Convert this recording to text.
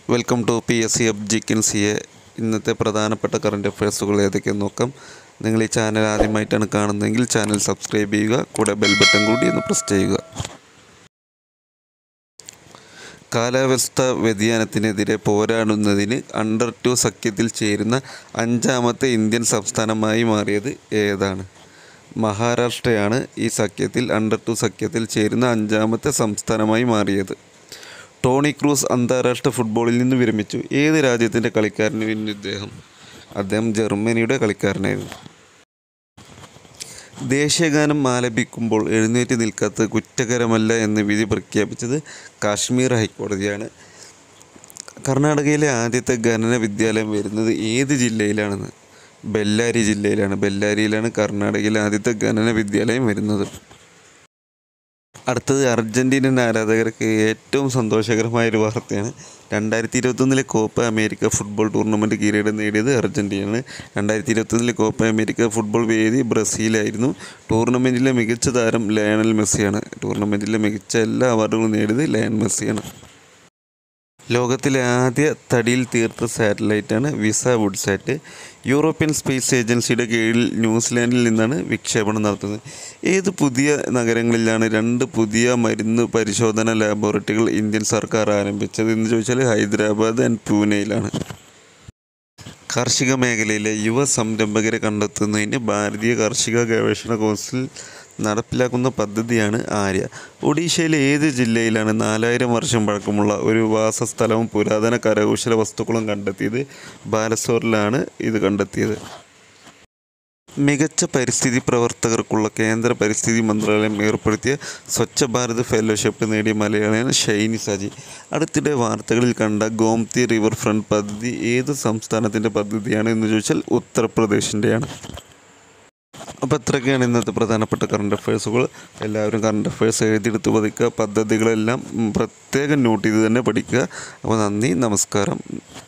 welcome to P S C എബ്ജിക്കൻ C A ഇന്നത്തെ പ്രധാനപ്പെട്ട കറണ്ട് അഫയേഴ്സുകൾ ഏതൊക്കെയെന്ന് നോക്കാം നിങ്ങൾ ഈ ചാനൽ ആദ്യമായിട്ടാണ് കാണുന്നതെങ്കിൽ ചാനൽ സബ്സ്ക്രൈബ് ചെയ്യുക കൂടെ ബെൽ ബട്ടൺ കൂടി ഒന്ന് പ്രസ് ചെയ്യുക കാലാവസ്ഥ വ്യതിയാനത്തിനെതിരെ പോരാടുന്നതിന് അണ്ടർ ടു സഖ്യത്തിൽ ചേരുന്ന അഞ്ചാമത്തെ ഇന്ത്യൻ സംസ്ഥാനമായി മാറിയത് ഏതാണ് മഹാരാഷ്ട്രയാണ് ഈ സഖ്യത്തിൽ അണ്ടർ ടു സഖ്യത്തിൽ ചേരുന്ന അഞ്ചാമത്തെ സംസ്ഥാനമായി മാറിയത് ടോണി ക്രൂസ് അന്താരാഷ്ട്ര ഫുട്ബോളിൽ നിന്ന് വിരമിച്ചു ഏത് രാജ്യത്തിൻ്റെ കളിക്കാരന് വേണ്ടി ഇദ്ദേഹം അദ്ദേഹം ജർമ്മനിയുടെ കളിക്കാരനായിരുന്നു ദേശീയഗാനം ആലപിക്കുമ്പോൾ എഴുന്നേറ്റ് നിൽക്കാത്തത് കുറ്റകരമല്ല എന്ന് വിധി പ്രഖ്യാപിച്ചത് കാശ്മീർ ഹൈക്കോടതിയാണ് കർണാടകയിലെ ആദ്യത്തെ ഖനന വിദ്യാലയം വരുന്നത് ഏത് ജില്ലയിലാണെന്ന് ബെല്ലാരി ജില്ലയിലാണ് ബെല്ലാരിയിലാണ് കർണാടകയിലെ ആദ്യത്തെ ഖനന വിദ്യാലയം വരുന്നത് അടുത്തത് അർജൻറ്റീനൻ ആരാധകർക്ക് ഏറ്റവും സന്തോഷകരമായ ഒരു വാർത്തയാണ് രണ്ടായിരത്തി ഇരുപത്തൊന്നിലെ കോപ്പ അമേരിക്ക ഫുട്ബോൾ ടൂർണമെൻറ്റ് കിരീടം നേടിയത് അർജൻറ്റീനയാണ് രണ്ടായിരത്തി ഇരുപത്തൊന്നിലെ കോപ്പ അമേരിക്ക ഫുട്ബോൾ വേദി ബ്രസീലായിരുന്നു ടൂർണമെൻറ്റിലെ മികച്ച താരം ലയണൽ മെസ്സിയാണ് ടൂർണമെൻറ്റിലെ മികച്ച എല്ലാ അവാർഡുകളും നേടിയത് ലയൺ മെസ്സിയാണ് ലോകത്തിലെ ആദ്യ തടിയിൽ തീർത്ത സാറ്റലൈറ്റാണ് വിസ വുഡ്സാറ്റ് യൂറോപ്യൻ സ്പേസ് ഏജൻസിയുടെ കീഴിൽ ന്യൂസിലാൻഡിൽ നിന്നാണ് വിക്ഷേപണം നടത്തുന്നത് ഏത് പുതിയ നഗരങ്ങളിലാണ് രണ്ട് പുതിയ മരുന്ന് പരിശോധന ലാബോറട്ടറികൾ ഇന്ത്യൻ സർക്കാർ ആരംഭിച്ചത് എന്ന് ചോദിച്ചാൽ ഹൈദരാബാദ് ആൻഡ് പൂനെയിലാണ് കാർഷിക മേഖലയിലെ യുവ സംരംഭകരെ കണ്ടെത്തുന്നതിന് ഭാരതീയ കാർഷിക ഗവേഷണ കൗൺസിൽ നടപ്പിലാക്കുന്ന പദ്ധതിയാണ് ആര്യ ഒഡീഷയിലെ ഏത് ജില്ലയിലാണ് നാലായിരം വർഷം പഴക്കമുള്ള ഒരു വാസസ്ഥലവും പുരാതന കരകൗശല വസ്തുക്കളും കണ്ടെത്തിയത് ബാലസോറിലാണ് ഇത് കണ്ടെത്തിയത് മികച്ച പരിസ്ഥിതി പ്രവർത്തകർക്കുള്ള കേന്ദ്ര പരിസ്ഥിതി മന്ത്രാലയം ഏർപ്പെടുത്തിയ സ്വച്ഛ ഭാരത് ഫെലോഷിപ്പ് നേടിയ മലയാളിയാണ് ഷൈനി സജി അടുത്തിടെ വാർത്തകളിൽ കണ്ട ഗോംതി റിവർ ഫ്രണ്ട് പദ്ധതി ഏത് സംസ്ഥാനത്തിൻ്റെ പദ്ധതിയാണ് എന്ന് ചോദിച്ചാൽ ഉത്തർപ്രദേശിൻ്റെയാണ് അപ്പോൾ ഇത്രയൊക്കെയാണ് ഇന്നത്തെ പ്രധാനപ്പെട്ട കറണ്ട് അഫയേഴ്സുകൾ എല്ലാവരും കറണ്ട് അഫയേഴ്സ് എഴുതിയെടുത്ത് പതിക്കുക പദ്ധതികളെല്ലാം ഉം, പ്രത്യേകം നോട്ട് ചെയ്ത് തന്നെ പഠിക്കുക അപ്പോൾ നന്ദി നമസ്കാരം